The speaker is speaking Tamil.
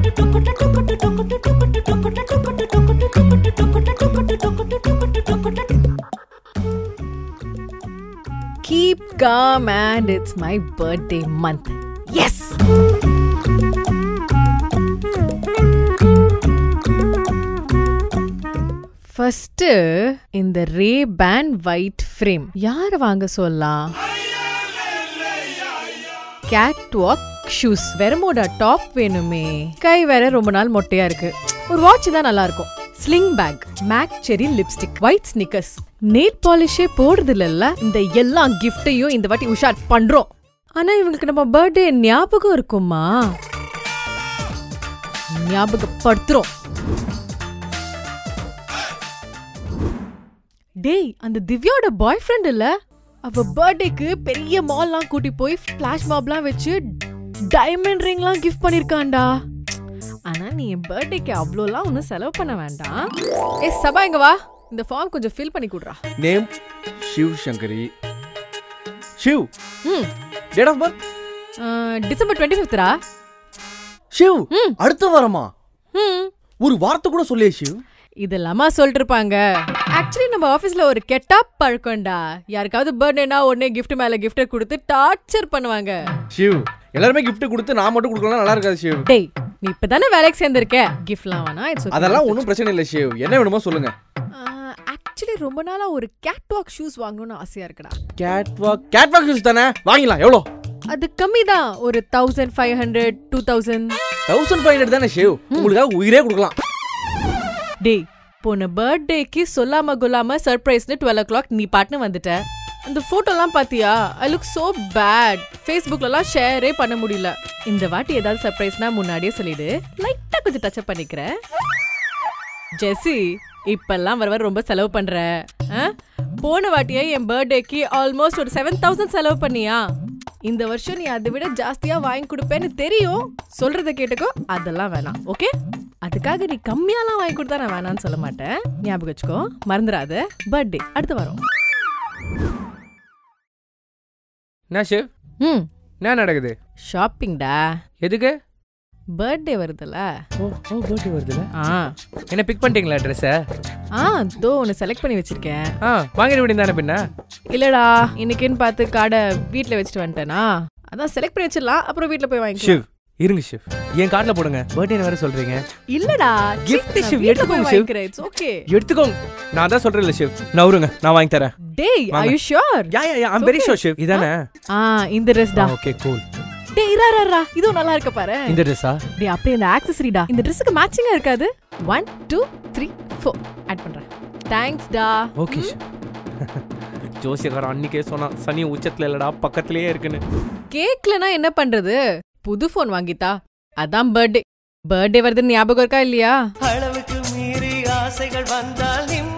Keep calm and it's my birthday month. Yes! First இந்த ரே பேன் ஒயிட் ஃப்ரேம் யார் வாங்க சொல்லலாம் catwalk shoes Vero Moda top வேணுமே கை வேற ரொம்ப நாள் மொட்டையா இருக்கு ஒரு வாட்ச் தான் நல்லா இருக்கும் sling bag MAC cherry lipstick white sneakers nail பாலிஷே போடுறது இல்லல்ல இந்த எல்லா கிஃப்டையும் இந்த வாட்டி உஷார் பண்றோம் ஆனா இவங்களுக்கு நம்ம பர்த்டே ஞாபகம் இருக்குமா ஞாபகப்படுத்துறோம் டேய் அந்த திவ்யாவோட பாய் ஃப்ரெண்ட் இல்ல அவ பர்த்டேக்கு பெரிய மால்லாம் கூட்டி போய் ஃபிளாஷ் மாப்லாம் வச்சு டைமண்ட் ரிங்லாம் கிஃப்ட் பண்ணிருக்கான்டா ஆனா நீ என் பர்த்டேக்கு அவ்வளோலாம் ஒன்றும் செலவு பண்ண வேண்டாம் ஏ சபா இங்க வா இந்த ஃபார்ம் கொஞ்சம் ஃபில் பண்ணி கொடுறா நேம் சிவ் சங்கரி ஷிவ் ம் date of birth December twenty ஃபிஃப்த்ரா ஷிவ் ம். அடுத்த வாரமா ம் ஒரு வார்த்தை கூட சொல்லியே ஷிவ் இதெல்லாமா சொல்லிட்டு இருப்பாங்க ஆக்சுவலி நம்ம ஆபீஸ்ல ஒரு கெட்டா பழக்கம்டா யாருக்காவது பர்த்டேனா உடனே gift மேல gift கொடுத்து டார்ச்சர் பண்ணுவாங்க ஷிவ் எல்லாருமே gift கொடுத்து நான் மட்டும் கொடுக்கலாம் நல்லா இருக்காது ஷிவ் டேய் நீ இப்பதானே வேலைக்கு சேர்ந்திருக்க கிஃப்ட்லாம் வேணா இட்ஸ் அதெல்லாம் ஒன்றும் பிரச்சனை இல்லை ஷிவ் என்ன வேணுமோ சொல்லுங்க ஆக்சுவலி ரொம்ப நாளா ஒரு கேட் வாக் ஷூஸ் வாங்கணும்னு ஆசையா இருக்குடா catwalk catwalk shoes தானே வாங்கிக்கலாம் எவ்வளோ அது கம்மி தான் ஒரு thousand five hundred two thousand thousand five hundred தானே ஷிவ் உங்களுக்காக உயிரே கொடுக்கலாம் டேய் போன பர்த்டேக்கு சொல்லாம கொல்லாம சர்ப்ரைஸ்னு டுவெல் ஓ கிளாக் நீ பாட்டுன்னு வந்துட்ட அந்த போட்டோலாம் பாத்தியா ஐ லுக் சோ பேட் ஃபேஸ்புக்லலாம் ஷேரே பண்ண முடியல இந்த வாட்டி ஏதாவது சர்ப்ரைஸ்னா முன்னாடியே சொல்லிடு லைட்டா கொஞ்சம் டச் அப் பண்ணிக்கிறேன் ஜெஸி இப்பெல்லாம் வர வர ரொம்ப செலவு பண்ற ஆ? போன வாட்டியே என் பர்த்டேக்கு ஆல்மோஸ்ட் ஒரு செவன் தௌசண்ட் செலவு பண்ணியா இந்த வருஷம் நீ அதை விட ஜாஸ்தியா வாங்கி கொடுப்பேன்னு தெரியும் சொல்றத கேட்டுக்கோ அதெல்லாம் வேணாம் ஓகே அதுக்காக நீ கம்மியாலாம் வாங்கி கொடுத்தா நான் வேணாம்னு சொல்ல மாட்டேன் ஞாபகம் வச்சுக்கோ மறந்துடாத பர்த்டே அடுத்த வாரம் என்ன ஷிவ் ம் என்ன நடக்குது ஷாப்பிங்டா எதுக்கு பர்த்டே வருதுல்ல ஓ ஓ பர்த்டே வருதுல ஆ என்ன பிக் பண்ணிட்டீங்களா ட்ரெஸ்ஸை ஆ தோ ஒன்று செலக்ட் பண்ணி வச்சிருக்கேன் ஆ வாங்கிட வேண்டியது தானே பின்ன இல்லடா இன்னைக்குன்னு பார்த்து கார்டை வீட்டில் வச்சுட்டு வந்துட்டேனா அதான் செலக்ட் பண்ணி வச்சிடலாம் அப்புறம் வீட்டில் போய் வாங்கிக்கலாம் ஷிவ் இருங்க ஷிவ் என் கார்டில் போடுங்க பர்த்டே வேற சொல்றீங்க இல்லடா Gift நான் Shiv, வீட்ல எடுத்துக்கோங்க, போய் Shiv. வாங்கிக்கிறேன் இட்ஸ் ஓகே எடுத்துக்கோங்க நான் தான் சொல்றேன்ல ஷிவ் நவருங்க நான் வாங்கி தரேன் டேய் வாங்க. are you sure yeah yeah yeah I'm very sure Shiv இதானே ஆ இந்த ட்ரெஸ் டா ஓகே கூல் டேய் இரா இரா, இரா இதுவும் நல்லா இருக்க பாரு இந்த ட்ரெஸ்ஸா டேய் அப்படியே இந்த ஆக்சஸரிடா இந்த ட்ரெஸ்ஸுக்கு மேட்சிங்கா இருக்காது one two three four add பண்றேன் தேங்க்ஸ் டா ஓகே ஷிவ் ஜோசியக்காரன் அன்னைக்கே சொன்னான் சனி உச்சத்துல இல்லடா பக்கத்துலயே இருக்குன்னு கேக்லனா என்ன பண்றது புது ஃபோன் வாங்கித்தா அதான் பர்த்டே பர்த்டே வருதுன்னு ஞாபகம் இருக்கா இல்லையா அளவுக்கு மீறி ஆசைகள் வந்தால் நிம்மதி